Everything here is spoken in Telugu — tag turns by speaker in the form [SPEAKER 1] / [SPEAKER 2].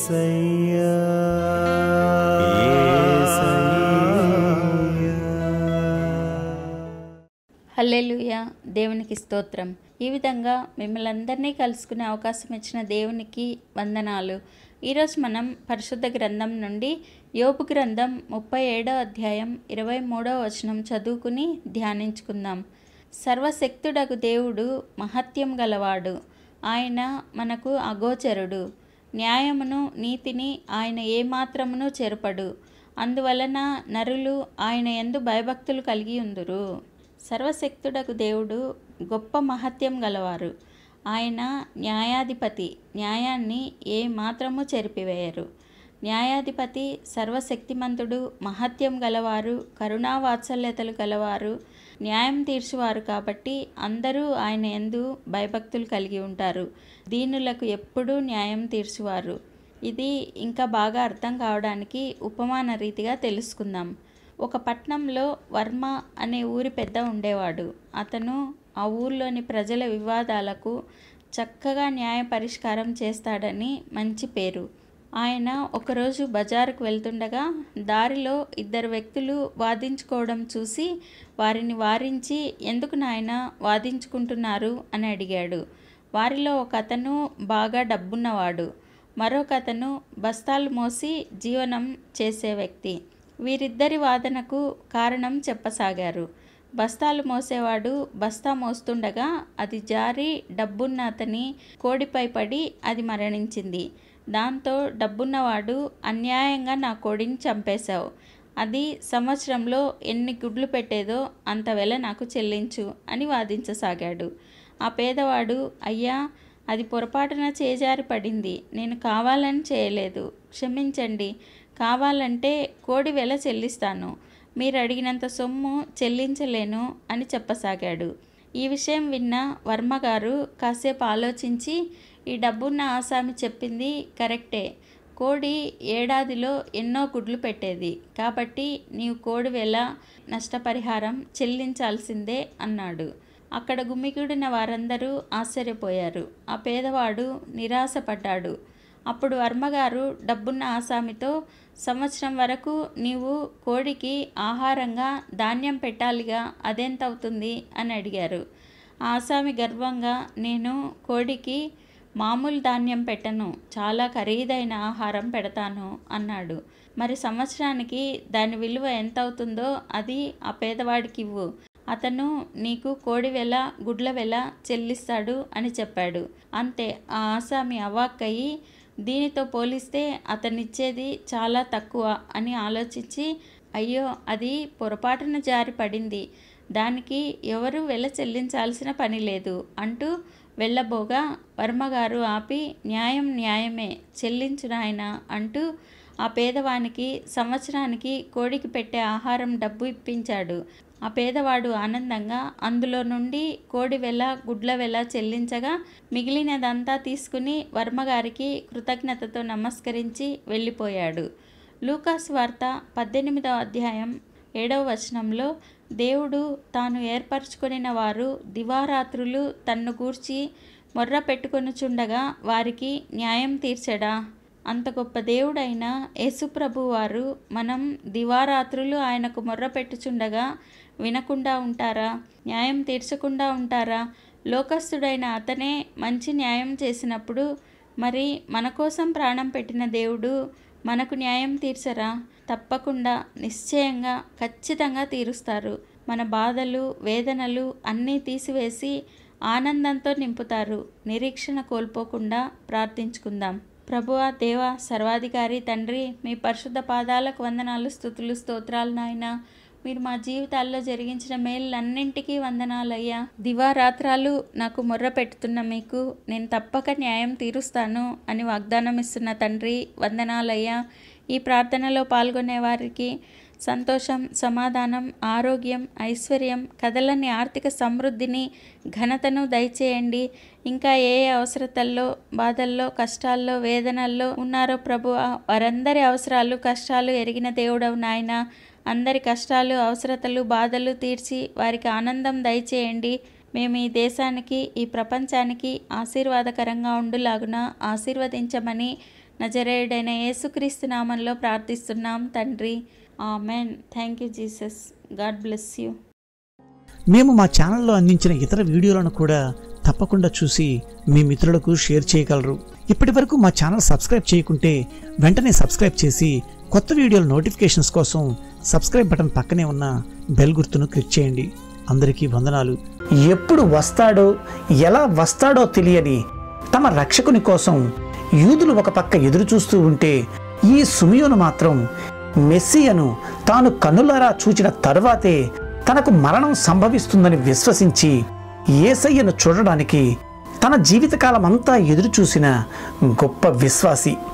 [SPEAKER 1] యేసయ్యా
[SPEAKER 2] హల్లెలూయా దేవునికి స్తోత్రం ఈ విధంగా మిమ్మల్ని అందరినీ కలుసుకునే అవకాశం ఇచ్చిన దేవునికి వందనాలు ఈరోజు మనం పరిశుద్ధ గ్రంథం నుండి యోపు గ్రంథం ముప్పై ఏడో అధ్యాయం ఇరవై మూడో వచనం చదువుకుని ధ్యానించుకుందాం సర్వశక్తుడగు దేవుడు మహత్యం గలవాడు ఆయన మనకు అగోచరుడు న్యాయమును నీతిని ఆయన ఏమాత్రమును చెరుపడు అందువలన నరులు ఆయన ఎందు భయభక్తులు కలిగి ఉందురు సర్వశక్తుడకు దేవుడు గొప్ప మహత్యం గలవారు ఆయన న్యాయాధిపతి న్యాయాన్ని ఏ మాత్రము చెరిపివేయరు న్యాయాధిపతి సర్వశక్తిమంతుడు మహత్యం గలవారు కరుణావాత్సల్యతలు గలవారు న్యాయం తీర్చువారు కాబట్టి అందరూ ఆయన ఎందు భయభక్తులు కలిగి ఉంటారు దీనులకు ఎప్పుడూ న్యాయం తీర్చువారు ఇది ఇంకా బాగా అర్థం కావడానికి ఉపమాన రీతిగా తెలుసుకుందాం ఒక పట్నంలో వర్మ అనే ఊరి పెద్ద ఉండేవాడు అతను ఆ ఊర్లోని ప్రజల వివాదాలకు చక్కగా న్యాయ పరిష్కారం చేస్తాడని మంచి పేరు ఆయన ఒకరోజు బజారుకు వెళ్తుండగా దారిలో ఇద్దరు వ్యక్తులు వాదించుకోవడం చూసి వారిని వారించి ఎందుకు నాయన వాదించుకుంటున్నారు అని అడిగాడు వారిలో ఒక అతను బాగా డబ్బున్నవాడు మరొక అతను బస్తాలు మోసి జీవనం చేసే వ్యక్తి వీరిద్దరి వాదనకు కారణం చెప్పసాగారు బస్తాలు మోసేవాడు బస్తా మోస్తుండగా అది జారి డబ్బున్న అతని కోడిపై పడి అది మరణించింది దాంతో డబ్బున్నవాడు అన్యాయంగా నా కోడిని చంపేశావు అది సంవత్సరంలో ఎన్ని గుడ్లు పెట్టేదో అంత వెల నాకు చెల్లించు అని వాదించసాగాడు ఆ పేదవాడు అయ్యా అది పొరపాటున చేజారి పడింది నేను కావాలని చేయలేదు క్షమించండి కావాలంటే కోడి వెల చెల్లిస్తాను మీరు అడిగినంత సొమ్ము చెల్లించలేను అని చెప్పసాగాడు ఈ విషయం విన్న వర్మగారు కాసేపు ఆలోచించి ఈ డబ్బున్న ఆసామి చెప్పింది కరెక్టే కోడి ఏడాదిలో ఎన్నో గుడ్లు పెట్టేది కాబట్టి నీవు కోడి వేళ నష్టపరిహారం చెల్లించాల్సిందే అన్నాడు అక్కడ గుమిగూడిన వారందరూ ఆశ్చర్యపోయారు ఆ పేదవాడు నిరాశపడ్డాడు అప్పుడు వర్మగారు డబ్బున్న ఆసామితో సంవత్సరం వరకు నీవు కోడికి ఆహారంగా ధాన్యం పెట్టాలిగా అదెంత అవుతుంది అని అడిగారు ఆ ఆసామి గర్వంగా నేను కోడికి మామూలు ధాన్యం పెట్టను చాలా ఖరీదైన ఆహారం పెడతాను అన్నాడు మరి సంవత్సరానికి దాని విలువ ఎంత అవుతుందో అది ఆ పేదవాడికి ఇవ్వు అతను నీకు కోడి వెల గుడ్ల వెల చెల్లిస్తాడు అని చెప్పాడు అంతే ఆ ఆసామి అవాక్కయి దీనితో పోలిస్తే అతనిచ్చేది చాలా తక్కువ అని ఆలోచించి అయ్యో అది పొరపాటున జారి పడింది దానికి ఎవరు వెల చెల్లించాల్సిన పని లేదు అంటూ వెళ్ళబోగా వర్మగారు ఆపి న్యాయం న్యాయమే చెల్లించు నాయన అంటూ ఆ పేదవానికి సంవత్సరానికి కోడికి పెట్టే ఆహారం డబ్బు ఇప్పించాడు ఆ పేదవాడు ఆనందంగా అందులో నుండి కోడి వెల గుడ్ల వెల చెల్లించగా మిగిలినదంతా తీసుకుని వర్మగారికి కృతజ్ఞతతో నమస్కరించి వెళ్ళిపోయాడు లూకాస్ వార్త పద్దెనిమిదవ అధ్యాయం ఏడవ వచనంలో దేవుడు తాను ఏర్పరచుకొనిన వారు దివారాత్రులు తన్ను గూర్చి మొర్ర పెట్టుకొనుచుండగా వారికి న్యాయం తీర్చడా అంత గొప్ప దేవుడైన యేసుప్రభు వారు మనం దివారాత్రులు ఆయనకు మొర్ర పెట్టుచుండగా వినకుండా ఉంటారా న్యాయం తీర్చకుండా ఉంటారా లోకస్తుడైన అతనే మంచి న్యాయం చేసినప్పుడు మరి మన కోసం ప్రాణం పెట్టిన దేవుడు మనకు న్యాయం తీర్చరా తప్పకుండా నిశ్చయంగా ఖచ్చితంగా తీరుస్తారు మన బాధలు వేదనలు అన్నీ తీసివేసి ఆనందంతో నింపుతారు నిరీక్షణ కోల్పోకుండా ప్రార్థించుకుందాం ప్రభువా దేవ సర్వాధికారి తండ్రి మీ పరిశుద్ధ పాదాలకు వందనాలు స్థుతులు స్తోత్రాలు నాయన మీరు మా జీవితాల్లో జరిగించిన మేళ్ళన్నింటికీ వందనాలయ్యా దివారాత్రాలు నాకు మొర్ర పెడుతున్న మీకు నేను తప్పక న్యాయం తీరుస్తాను అని వాగ్దానం ఇస్తున్న తండ్రి వందనాలయ్యా ఈ ప్రార్థనలో పాల్గొనే వారికి సంతోషం సమాధానం ఆరోగ్యం ఐశ్వర్యం కదలని ఆర్థిక సమృద్ధిని ఘనతను దయచేయండి ఇంకా ఏ ఏ అవసరతల్లో బాధల్లో కష్టాల్లో వేదనల్లో ఉన్నారో ప్రభు వారందరి అవసరాలు కష్టాలు ఎరిగిన దేవుడవు నాయన అందరి కష్టాలు అవసరతలు బాధలు తీర్చి వారికి ఆనందం దయచేయండి మేము ఈ దేశానికి ఈ ప్రపంచానికి ఆశీర్వాదకరంగా ఉండులాగున ఆశీర్వదించమని నజరేయుడైన యేసుక్రీస్తు నామంలో ప్రార్థిస్తున్నాం తండ్రి amen thank you Jesus God bless you
[SPEAKER 1] మేము మా ఛానల్లో అందించిన ఇతర వీడియోలను కూడా తప్పకుండా చూసి మీ మిత్రులకు షేర్ చేయగలరు ఇప్పటి వరకు మా ఛానల్ సబ్స్క్రైబ్ చేయకుంటే వెంటనే సబ్స్క్రైబ్ చేసి కొత్త వీడియోల నోటిఫికేషన్స్ కోసం సబ్స్క్రైబ్ బటన్ పక్కనే ఉన్న బెల్ గుర్తును క్లిక్ చేయండి అందరికీ వందనాలు ఎప్పుడు వస్తాడో ఎలా వస్తాడో తెలియని తమ రక్షకుని కోసం యూదులు ఒక పక్క ఎదురు చూస్తూ ఉంటే ఈ సుమియోను మాత్రం మెస్సియను తాను కన్నులారా చూచిన తరువాతే తనకు మరణం సంభవిస్తుందని విశ్వసించి ఏసయ్యను చూడడానికి తన జీవితకాలం అంతా ఎదురు చూసిన గొప్ప విశ్వాసి